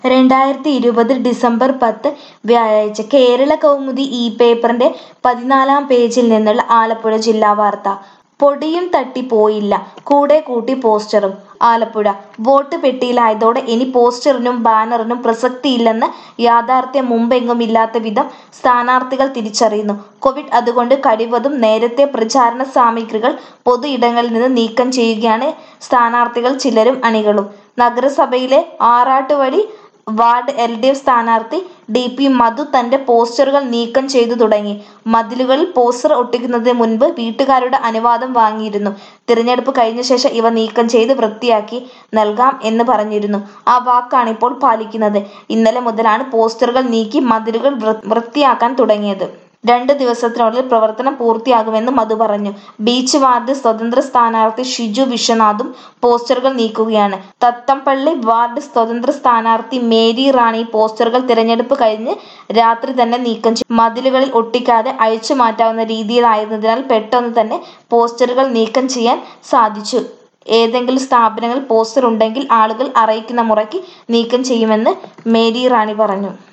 രണ്ടായിരത്തി ഇരുപത് ഡിസംബർ പത്ത് വ്യാഴാഴ്ച കേരള കൗമുദി ഇ പേപ്പറിന്റെ പതിനാലാം പേജിൽ നിന്നുള്ള ആലപ്പുഴ ജില്ലാ വാർത്ത പൊടിയും തട്ടി പോയില്ല കൂടെ കൂട്ടി പോസ്റ്ററും ആലപ്പുഴ വോട്ട് പെട്ടിയിലായതോടെ ഇനി പോസ്റ്ററിനും ബാനറിനും പ്രസക്തിയില്ലെന്ന യാഥാർത്ഥ്യം മുമ്പെങ്ങും ഇല്ലാത്ത വിധം സ്ഥാനാർത്ഥികൾ തിരിച്ചറിയുന്നു കോവിഡ് അതുകൊണ്ട് കഴിവതും നേരത്തെ പ്രചാരണ സാമഗ്രികൾ പൊതു ഇടങ്ങളിൽ നിന്ന് നീക്കം ചെയ്യുകയാണ് സ്ഥാനാർത്ഥികൾ ചിലരും അണികളും നഗരസഭയിലെ Arattuvazhi ward L D F സ്ഥാനാർത്ഥി ഡി പി മധു തന്റെ പോസ്റ്ററുകൾ നീക്കം ചെയ്തു തുടങ്ങി മതിലുകളിൽ പോസ്റ്റർ ഒട്ടിക്കുന്നതിന് മുൻപ് വീട്ടുകാരുടെ അനുവാദം വാങ്ങിയിരുന്നു തിരഞ്ഞെടുപ്പ് കഴിഞ്ഞ ശേഷം ഇവ നീക്കം ചെയ്ത് വൃത്തിയാക്കി നൽകാം എന്ന് പറഞ്ഞിരുന്നു ആ വാക്കാണിപ്പോൾ പാലിക്കുന്നത് ഇന്നലെ മുതലാണ് പോസ്റ്ററുകൾ നീക്കി മതിലുകൾ വൃ- വൃത്തിയാക്കാൻ തുടങ്ങിയത് രണ്ട് ദിവസത്തിനുള്ളിൽ പ്രവർത്തനം പൂർത്തിയാകുമെന്ന് മധു പറഞ്ഞു ബീച്ച് വാർഡ് സ്വതന്ത്ര സ്ഥാനാർത്ഥി ഷിജു വിശ്വനാഥും പോസ്റ്ററുകൾ നീക്കുകയാണ് തത്തംപള്ളി വാർഡ് സ്വതന്ത്ര സ്ഥാനാർത്ഥി മേരി റാണി പോസ്റ്ററുകൾ തിരഞ്ഞെടുപ്പ് കഴിഞ്ഞ് രാത്രി തന്നെ നീക്കം ചെയ്തു മതിലുകളിൽ ഒട്ടിക്കാതെ അഴിച്ചു മാറ്റാവുന്ന രീതിയിലായിരുന്നതിനാൽ പെട്ടെന്ന് തന്നെ പോസ്റ്ററുകൾ നീക്കം ചെയ്യാൻ സാധിച്ചു ഏതെങ്കിലും സ്ഥാപനങ്ങളിൽ പോസ്റ്റർ ഉണ്ടെങ്കിൽ ആളുകൾ അറിയിക്കുന്ന മുറയ്ക്ക് നീക്കം ചെയ്യുമെന്ന് മേരി റാണി പറഞ്ഞു